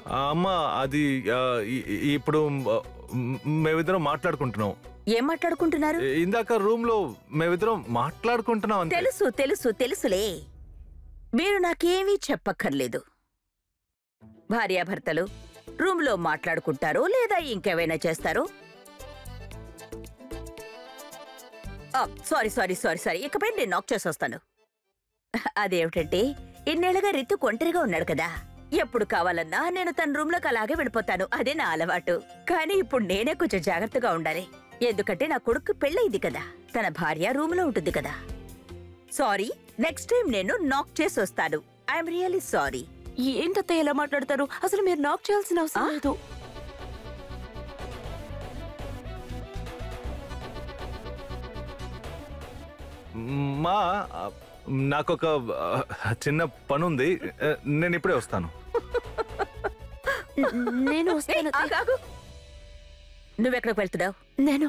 ఆ, అమ్మ అది ఆ, ఈ- ఈ- ఇప్పుడు ఆ, మ్- మేమిద్దరం మాట్లాడుకుంటున్నాం ఏం మాట్లాడుకుంటున్నారు ఇ- ఇందాక రూమ్ లో మేమిద్దరం మాట్లాడుకుంటున్నాం అంతే తెలుసు తెలుసు తెలుసులే మీరు నాకేమీ చెప్పక్కర్లేదు భార్యాభర్తలు రూమ్లో మాట్లాడుకుంటారో లేదా ఇంకేమైనా చేస్తారో ఆ, సారీ సారీ సారీ సారీ ఇకపై నేను నాక్ చేసి వస్తాను అదేమిటంటే ఇన్నేళ్లుగా రితు ఒంటరిగా ఉన్నాడు కదా ఎప్పుడు కావాలన్నా నేను తన రూమ్లోకి అలాగే వెళ్ళిపోతాను అదే నా అలవాటు కానీ ఇప్పుడు నేనే కొంచెం జాగ్రత్తగా ఉండాలి ఎందుకంటే నా కొడుకు పెళ్ళయింది కదా తన భార్య రూమ్లో ఉంటుంది కదా సారీ నెక్స్ట్ టైం నేను నాక్ చేసి వస్తాను ఐఎమ్ రియల్లీ సారీ ఏంటత్తయ్య ఎలా మాట్లాడతారు అసలు మీరు నాక్ చేయాల్సిన అవసరం ఆ? లేదు మా ఆ, నాకొక ఆ, చిన్న పని ఉంది ఆ, నేను ఇప్పుడే వస్తాను నేను వస్తాను అత్తయ్య. నువ్వెక్కడికి వెళ్తున్నావు నేను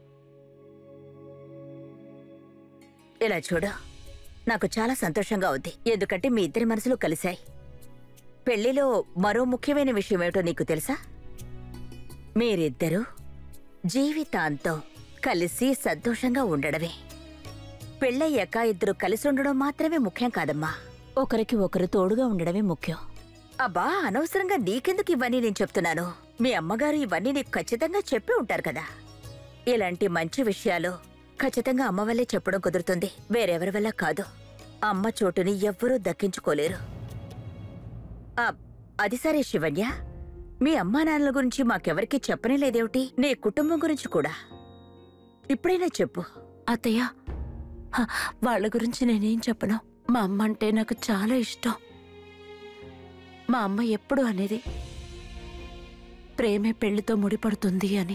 ఇలా చూడు నాకు చాలా సంతోషంగా ఉంది ఎందుకంటే మీ ఇద్దరి మనసులు కలిశాయి పెళ్లిలో మరో ముఖ్యమైన విషయం ఏమిటో నీకు తెలుసా మీరిద్దరూ జీవితాంతం కలిసి సంతోషంగా ఉండడమే పెళ్ళయ్యాక ఇద్దరు కలిసి ఉండడం మాత్రమే ముఖ్యం కాదమ్మా ఒకరికి ఒకరు తోడుగా ఉండడమే ముఖ్యం అబ్బా అనవసరంగా నీకెందుకు ఇవన్నీ నేను చెప్తున్నాను మీ అమ్మగారు ఇవన్నీ నీకు ఖచ్చితంగా చెప్పి ఉంటారు కదా ఇలాంటి మంచి విషయాలు ఖచ్చితంగా అమ్మ వల్లే చెప్పడం కుదురుతుంది వేరెవరి వల్ల కాదు అమ్మ చోటుని ఎవ్వరూ దక్కించుకోలేరు ఆ, అది సరే శివన్య మీ అమ్మా నాన్నల గురించి మాకెవరికీ చెప్పనే లేదేమిటి నీ కుటుంబం గురించి కూడా ఇప్పుడైనా చెప్పు అత్తయ్య హ, వాళ్ళ గురించి నేనేం చెప్పను మా అమ్మ అంటే నాకు చాలా ఇష్టం మా అమ్మ ఎప్పుడు అనేది ప్రేమే పెళ్లితో ముడిపడుతుంది అని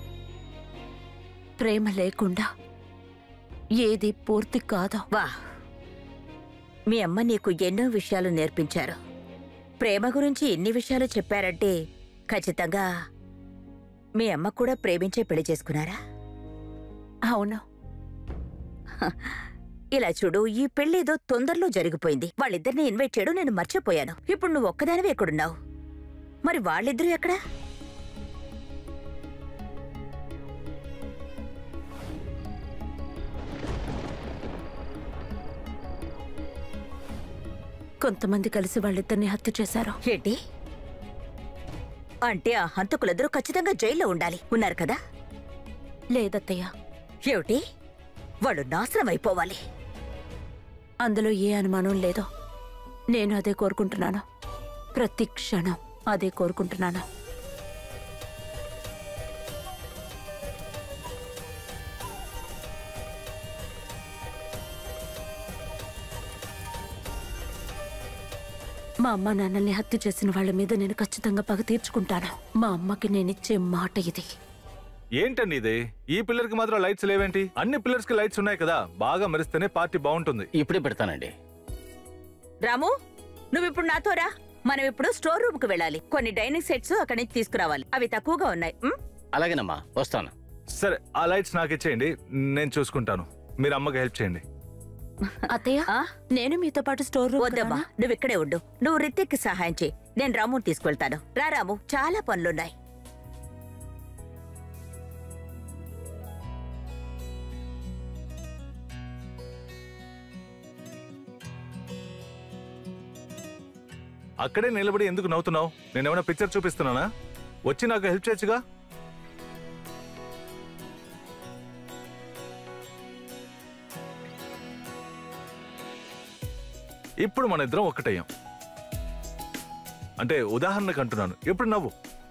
ప్రేమ లేకుండా ఏది పూర్తి కాదు వా మీ అమ్మ నీకు ఎన్నో విషయాలు నేర్పించారు ప్రేమ గురించి ఎన్ని విషయాలు చెప్పారంటే ఖచ్చితంగా మీ అమ్మ కూడా ప్రేమించే పెళ్లి చేసుకున్నారా అవును ఇలా చూడు ఈ పెళ్లేదో తొందరలో జరిగిపోయింది వాళ్ళిద్దరిని ఇన్వైట్ చేయడం నేను మర్చిపోయాను ఇప్పుడు నువ్వు ఒక్కదానివే ఎక్కడున్నావు మరి వాళ్ళిద్దరూ ఎక్కడా కొంతమంది కలిసి వాళ్ళిద్దరిని హత్య చేశారు ఏంటి అంటే ఆ హంతకులిద్దరూ ఖచ్చితంగా జైల్లో ఉండాలి ఉన్నారు కదా లేదత్తయ్య ఏమిటి వాళ్ళు నాశనం అయిపోవాలి అందులో ఏ అనుమానం లేదు నేను అదే కోరుకుంటున్నాను ప్రతి క్షణం అదే కోరుకుంటున్నాను మా అమ్మ నాన్నల్ని హత్య చేసిన వాళ్ళ మీద నేను ఖచ్చితంగా పగ తీర్చుకుంటాను మా అమ్మకి నేనిచ్చే మాట ఇది ఏంటండి ఇది ఈ పిల్లర్కి మాత్రం లైట్స్ లేవేంటి అన్ని పిల్లర్స్ కి లైట్స్ ఉన్నాయి కదా బాగా మెరిస్తేనే పార్టీ బాగుంటుంది ఇప్పుడే పెడతానండి రాము నువ్విప్పుడు నాతో రా మనం ఇప్పుడు స్టోర్ రూమ్ కు వెళ్ళాలి కొన్ని డైనింగ్ సెట్స్ అక్కడి నుంచి తీసుకురావాలి అవి తక్కువగా ఉన్నాయి ఉం? అలాగేనమ్మా వస్తాను సరే ఆ లైట్స్ నాకు ఇచ్చేయండి నేను చూసుకుంటాను మీరు అమ్మకి హెల్ప్ చేయండి అత్తయ్య ఆ? నేను మీతో పాటు స్టోర్ రూమ్ వద్దమ్మా నువ్వు ఇక్కడే ఉండు నువ్వు రితిక్కి సహాయం చేయి నేను రాముని తీసుకెళ్తాను రా రాము చాలా పనులున్నాయి అక్కడే నిలబడి ఎందుకు నవ్వుతున్నావు నేనేమైనా పిక్చర్ చూపిస్తున్నానా వచ్చి నాకు హెల్ప్ చేయొచ్చుగా ఇప్పుడు మన ఇద్దరం ఒక్కటయ్యాం అంటే ఉదాహరణకు అంటున్నాను ఇప్పుడు నవ్వు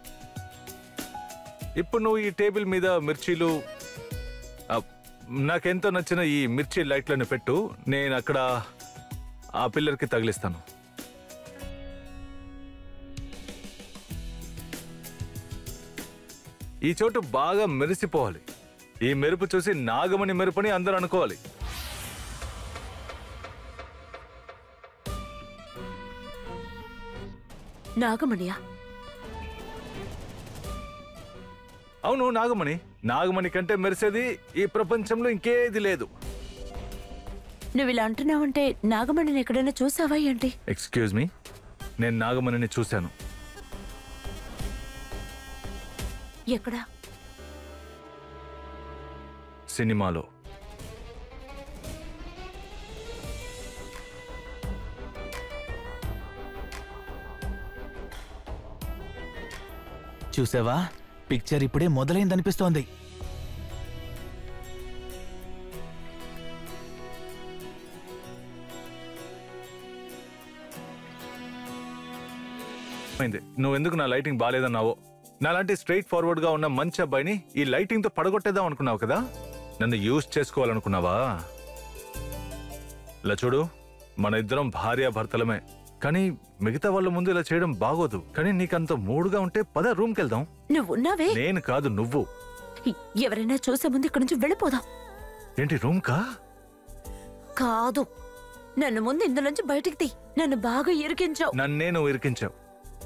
ఇప్పుడు నువ్వు ఈ టేబుల్ మీద మిర్చీలు ఆ, నాకెంతో నచ్చిన ఈ మిర్చి లైట్లను పెట్టు నేను అక్కడ ఆ పిల్లర్కి తగిలిస్తాను ఈ చోటు బాగా మెరిసిపోవాలి ఈ మెరుపు చూసి నాగమణి మెరుపని అందరూ అనుకోవాలి నాగమణియా అవును నాగమణి నాగమణి కంటే మెరిసేది ఈ ప్రపంచంలో ఇంకేది లేదు నువ్వు ఇలా అంటున్నావంటే నాగమణిని ఎక్కడైనా చూసావా ఏంటి ఎక్స్క్యూజ్ మీ నేను నాగమణిని చూశాను ఎక్కడ సినిమాలో చూసావా పిక్చర్ ఇప్పుడే మొదలైందనిపిస్తోంది అయింది నువ్వు ఎందుకు నా లైటింగ్ బాగాలేదన్నావో నాలాంటి స్ట్రైట్ ఫార్వర్డ్ గా ఉన్న మంచి అబ్బాయిని ఈ లైటింగ్ తో పడగొట్టేద్దాం అనుకున్నావు కదా నన్ను యూజ్ చేసుకోవాలనుకున్నావా ఇలా చూడు మన ఇద్దరం భార్య భర్తలమే కానీ మిగతా వాళ్ళ ముందు ఇలా చేయడం బాగోదు కానీ నీకంత మూడుగా ఉంటే పద రూమ్కి వెళ్దాం నువ్వున్నావే నేను కాదు నువ్వు ఎ- ఎవరైనా చూసే ముందు ఇక్కడి నుంచి వెళ్ళిపోదాం ఏంటి రూమ్ కా కాదు నన్ను ముందు ఇందులోంచి బయటికి తీ నన్ను బాగా ఇరికించావు నన్నే నువ్వు ఇరికించావు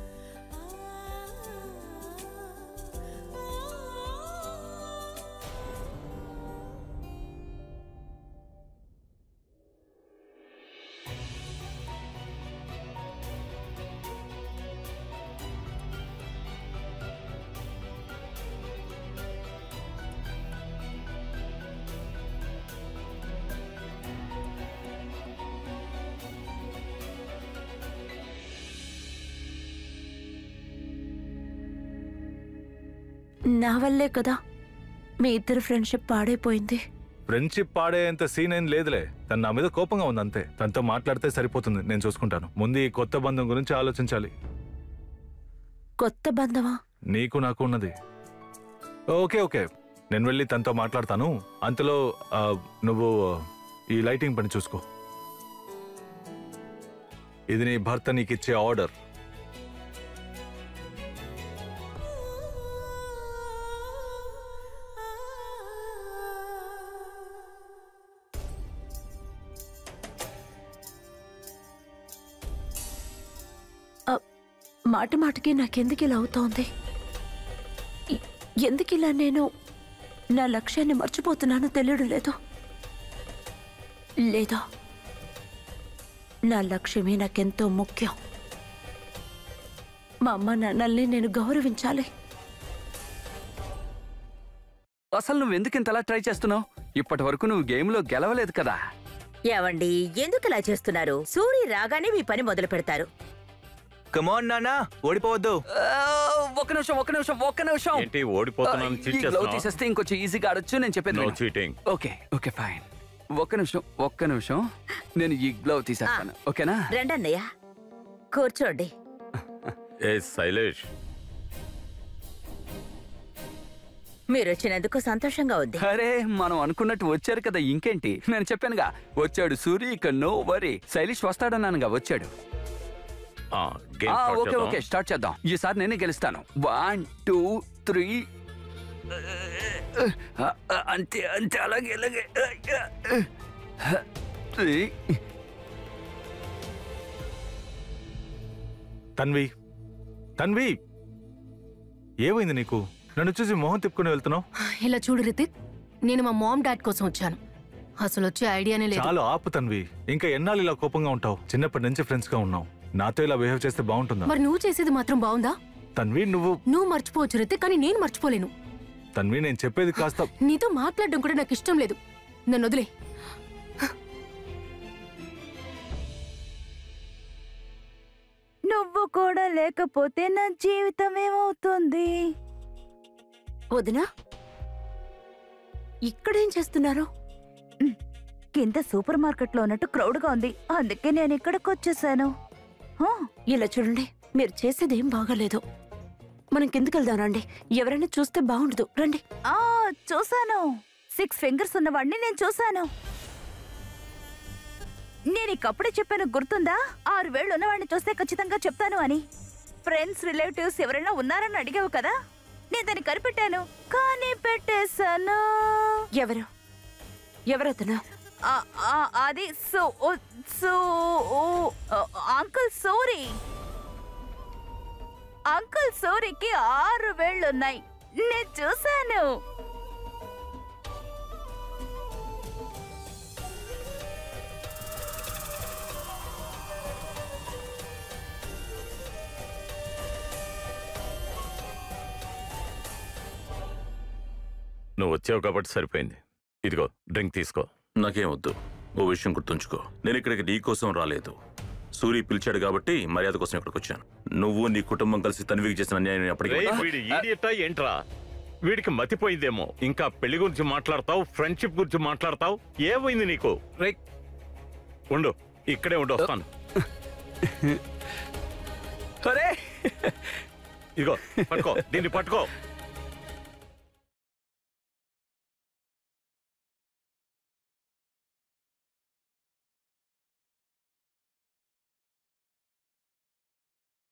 నా వల్లే కదా మీ ఇద్దరు ఫ్రెండ్షిప్ పాడైపోయింది ఫ్రెండ్షిప్ పాడేంత సీన్ ఏం లేదులే తను నా మీద కోపంగా ఉంది అంతే తనతో మాట్లాడితే సరిపోతుంది నేను చూసుకుంటాను ముందు ఈ కొత్త బంధం గురించి ఆలోచించాలి కొత్త బంధమా నీకు నాకు ఉన్నది ఓకే ఓకే నేను వెళ్ళి తనతో మాట్లాడతాను అంతలో ఆ, నువ్వు ఈ లైటింగ్ పని చూసుకో ఇది నీ భర్త నీకు ఇచ్చే ఆర్డర్ మాట మాటకి నాకెందుకు ఇలా అవుతోంది ఎ- ఎందుకు ఇలా నేను నా లక్ష్యాన్ని మర్చిపోతున్నానో తెలియడం లేదు లేదా నా లక్ష్యమే నాకెంతో ముఖ్యం మా అమ్మ నాన్నల్ని నేను గౌరవించాలి అసలు నువ్వు ఎందుకు ఇంతలా ట్రై చేస్తున్నావు ఇప్పటి వరకు నువ్వు గేమ్లో గెలవలేదు కదా ఏవండి ఎందుకు ఇలా చేస్తున్నారు సూరి రాగానే మీ పని మొదలు పెడతారు కమాన్ నానా ఓడిపోవద్దు ఆ, ఒక్క నిమిషం ఒక్క నిమిషం ఒక్క నిమిషం ఏంటి ఓడిపోతున్నాను ఆ, చీట్ ఈ గ్లౌ చేస్తున్నావా? తీసేస్తే ఇంకొంచెం ఈజీగా ఆడొచ్చు నేను చెప్పేది నో విను. చీటింగ్ ఓకే ఓకే ఫైన్ ఒక్క నిమిషం ఒక్క నిమిషం నేను ఈ గ్లౌ తీసేస్తాను ఓకేనా రండన్నయ్య కూర్చోండి ఏ శైలేష్ మీరు వచ్చినందుకు సంతోషంగా ఉంది అరే మనం అనుకున్నట్టు వచ్చారు కదా ఇంకేంటి నేను చెప్పానుగా వచ్చాడు సూరి ఇక నో వరీ శైలిష్ వస్తాడన్నానుగా వచ్చాడు ఆ, గేమ్ ఆ, స్టార్ట్ ఓకే చేద్దాం. ఓకే స్టార్ట్ చేద్దాం ఈసారి నేనే గెలుస్తాను వన్ టూ త్రీ ఆ, ఆ, అంతే అంతే అలాగే అలాగే త్రీ తన్వి తన్వి ఏమైంది నీకు నన్ను చూసి మొహం తిప్పుకుని వెళ్తున్నావు ఇలా చూడు రితిక్ నేను మా మామ్ డాడ్ కోసం వచ్చాను అసలు వచ్చే ఐడియానే లేదు చాలా ఆపు తన్వి ఇంకా ఎన్నాళ్ళు ఇలా కోపంగా ఉంటావు చిన్నప్పటి నుంచి ఫ్రెండ్స్ గా ఉన్నావు నాతో ఇలా బిహేవ్ చేస్తే బాగుంటుందా మరి నువ్వు చేసేది మాత్రం బాగుందా తన్వి నువ్వు నువ్వు మర్చిపోవచ్చు రితిక్ కానీ నేను మర్చిపోలేను తన్వి నేను చెప్పేది కాస్త నీతో మాట్లాడడం కూడా నాకు ఇష్టం లేదు నన్ను వదిలే నువ్వు కూడా లేకపోతే నా జీవితం ఏమవుతుంది వదినా ఇక్కడేం చేస్తున్నారు కింద సూపర్ మార్కెట్ లో ఉన్నట్టు క్రౌడ్ గా ఉంది అందుకే నేను ఇక్కడికి వచ్చేసాను హా, ఇలా చూడండి మీరు చేసేది ఏం బాగాలేదు మనం కిందకి వెళ్దాం రండి ఎవరైనా చూస్తే బాగుండదు రండి ఆ చూసాను సిక్స్ ఫింగర్స్ ఉన్నవాడిని నేను చూసాను నేను ఇకప్పుడే చెప్పాను గుర్తుందా ఆరు వేళ్ళు ఉన్నవాడిని చూస్తే ఖచ్చితంగా చెప్తాను అని ఫ్రెండ్స్ రిలేటివ్స్ ఎవరైనా ఉన్నారని అడిగావు కదా నేను దాన్ని కనిపెట్టాను కానీ పెట్టేశాను ఎవరు ఎవరతను ఆ, ఆ, అది so so uncle Suri uncle సూరికి ఆరు వేళ్ళున్నాయి నేను చూశాను నువ్వు వచ్చావు కాబట్టి సరిపోయింది ఇదిగో డ్రింక్ తీసుకో నాకేం వద్దు ఓ విషయం గుర్తుంచుకో నేను ఇక్కడికి నీ కోసం రాలేదు సూరి పిలిచాడు కాబట్టి మర్యాద కోసం ఇక్కడికి వచ్చాను నువ్వు నీ కుటుంబం కలిసి తనివికి చేసిన అన్యాయం నేను ఎప్పటికీ రేయ్, మర్చిపోను. వీడి ఈడియటా ఏంట్రా వీడికి మతిపోయిందేమో ఇంకా పెళ్లి గురించి మాట్లాడతావు ఫ్రెండ్షిప్ గురించి మాట్లాడతావు ఏమైంది నీకు రే ఉండు ఇక్కడే ఉండు వస్తాను అరే ఇదిగో పట్టుకో దీన్ని పట్టుకో